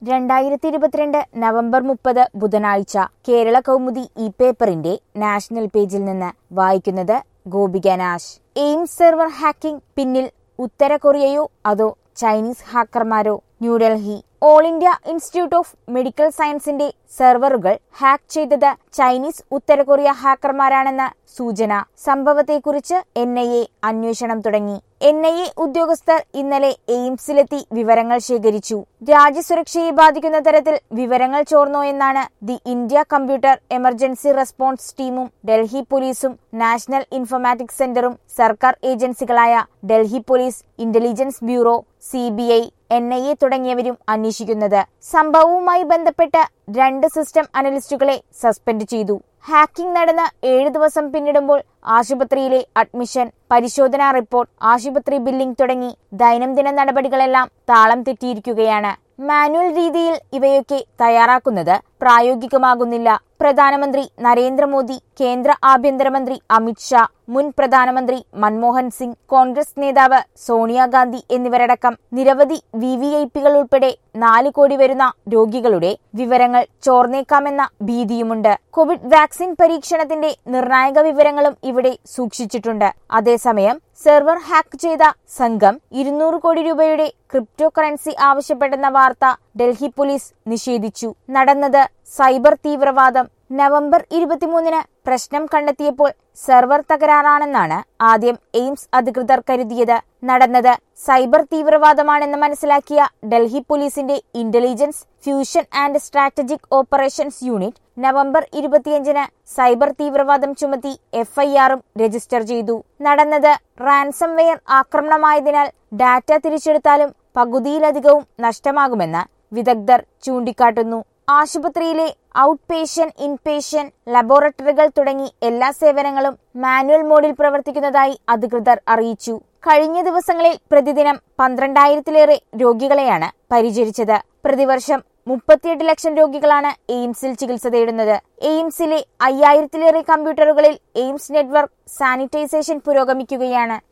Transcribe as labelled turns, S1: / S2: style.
S1: രണ്ടായിരത്തി ഇരുപത്തിരണ്ട് നവംബർ മുപ്പത് ബുധനാഴ്ച കേരള കൗമുദി ഇ പേപ്പറിന്റെ നാഷണൽ പേജിൽ നിന്ന് വായിക്കുന്നത് Gopika Nash AIIMS server hacking പിന്നിൽ ഉത്തര കൊറിയയോ അതോ ചൈനീസ് ഹാക്കർമാരോ New Delhi All India Institute of Medical സയൻസിന്റെ സെർവറുകൾ ഹാക്ക് ചെയ്തത് ചൈനീസ് ഉത്തര കൊറിയ ഹാക്കർമാരാണെന്ന് സൂചന സംഭവത്തെക്കുറിച്ച് എൻ ഐ എ അന്വേഷണം തുടങ്ങി എൻ ഐ എ ഉദ്യോഗസ്ഥർ ഇന്നലെ എയിംസിലെത്തി വിവരങ്ങൾ ശേഖരിച്ചു രാജ്യസുരക്ഷയെ ബാധിക്കുന്ന തരത്തിൽ വിവരങ്ങൾ ചോർന്നോ എന്നാണ് the India Computer Emergency Response ടീമും ഡൽഹി പോലീസും നാഷണൽ ഇൻഫർമാറ്റിക്സ് സെന്ററും സർക്കാർ ഏജൻസികളായ Delhi police Intelligence Bureau C B I N I A തുടങ്ങിയവരും അന്വേഷിക്കുന്നത് സംഭവവുമായി ബന്ധപ്പെട്ട് രണ്ട് സിസ്റ്റം അനലിസ്റ്റുകളെ സസ്പെൻഡ് ചെയ്തു ഹാക്കിംഗ് നടന്ന് ഏഴ് ദിവസം പിന്നിടുമ്പോൾ ആശുപത്രിയിലെ അഡ്മിഷൻ പരിശോധനാ റിപ്പോർട്ട് ആശുപത്രി ബില്ലിംഗ് തുടങ്ങി ദൈനംദിന നടപടികളെല്ലാം താളം തെറ്റിയിരിക്കുകയാണ് മാനുവൽ രീതിയിൽ ഇവയൊക്കെ തയ്യാറാക്കുന്നത് പ്രായോഗികമാകുന്നില്ല പ്രധാനമന്ത്രി നരേന്ദ്രമോദി കേന്ദ്ര ആഭ്യന്തരമന്ത്രി അമിത്ഷാ മുൻ പ്രധാനമന്ത്രി മൻമോഹൻ സിംഗ് കോൺഗ്രസ് നേതാവ് സോണിയാഗാന്ധി എന്നിവരടക്കം നിരവധി വി വി ഐ പികൾ ഉൾപ്പെടെ നാല് കോടി വരുന്ന രോഗികളുടെ വിവരങ്ങൾ ചോർന്നേക്കാമെന്ന ഭീതിയുമുണ്ട് കോവിഡ് വാക്സിൻ പരീക്ഷണത്തിന്റെ നിർണായക വിവരങ്ങളും ഇവിടെ സൂക്ഷിച്ചിട്ടുണ്ട് അതേസമയം സെർവർ ഹാക്ക് ചെയ്ത സംഘം ഇരുന്നൂറ് കോടി രൂപയുടെ ക്രിപ്റ്റോ കറൻസി ആവശ്യപ്പെട്ടെന്ന വാർത്ത ഡൽഹി പോലീസ് നിഷേധിച്ചു നടന്നത് സൈബർ തീവ്രവാദം നവംബർ ഇരുപത്തിമൂന്നിന് പ്രശ്നം കണ്ടെത്തിയപ്പോൾ സെർവർ തകരാറാണെന്നാണ് ആദ്യം എയിംസ് അധികൃതർ കരുതിയത് നടന്നത് സൈബർ തീവ്രവാദമാണെന്ന് മനസ്സിലാക്കിയ ഡൽഹി പോലീസിന്റെ Intelligence Fusion and Strategic Operations Unit November ഇരുപത്തിയഞ്ചിന് സൈബർ തീവ്രവാദം ചുമത്തി എഫ്ഐആറും രജിസ്റ്റർ ചെയ്തു നടന്നത് റാൻസംവെയർ ആക്രമണമായതിനാൽ ഡാറ്റ തിരിച്ചെടുത്താലും പകുതിയിലധികവും നഷ്ടമാകുമെന്ന് വിദഗ്ധർ ചൂണ്ടിക്കാട്ടുന്നു ആശുപത്രിയിലെ ഔട്ട് പേഷ്യന്റ് ഇൻപേഷ്യന്റ് ലബോറട്ടറികൾ തുടങ്ങി എല്ലാ സേവനങ്ങളും മാനുവൽ മോഡിൽ പ്രവർത്തിക്കുന്നതായി അധികൃതർ അറിയിച്ചു കഴിഞ്ഞ ദിവസങ്ങളിൽ പ്രതിദിനം പന്ത്രണ്ടായിരത്തിലേറെ രോഗികളെയാണ് പരിചരിച്ചത് പ്രതിവർഷം മുപ്പത്തിയെട്ട് ലക്ഷം രോഗികളാണ് എയിംസിൽ ചികിത്സ തേടുന്നത് എയിംസിലെ അയ്യായിരത്തിലേറെ കമ്പ്യൂട്ടറുകളിൽ എയിംസ് നെറ്റ്വർക്ക് സാനിറ്റൈസേഷൻ പുരോഗമിക്കുകയാണ്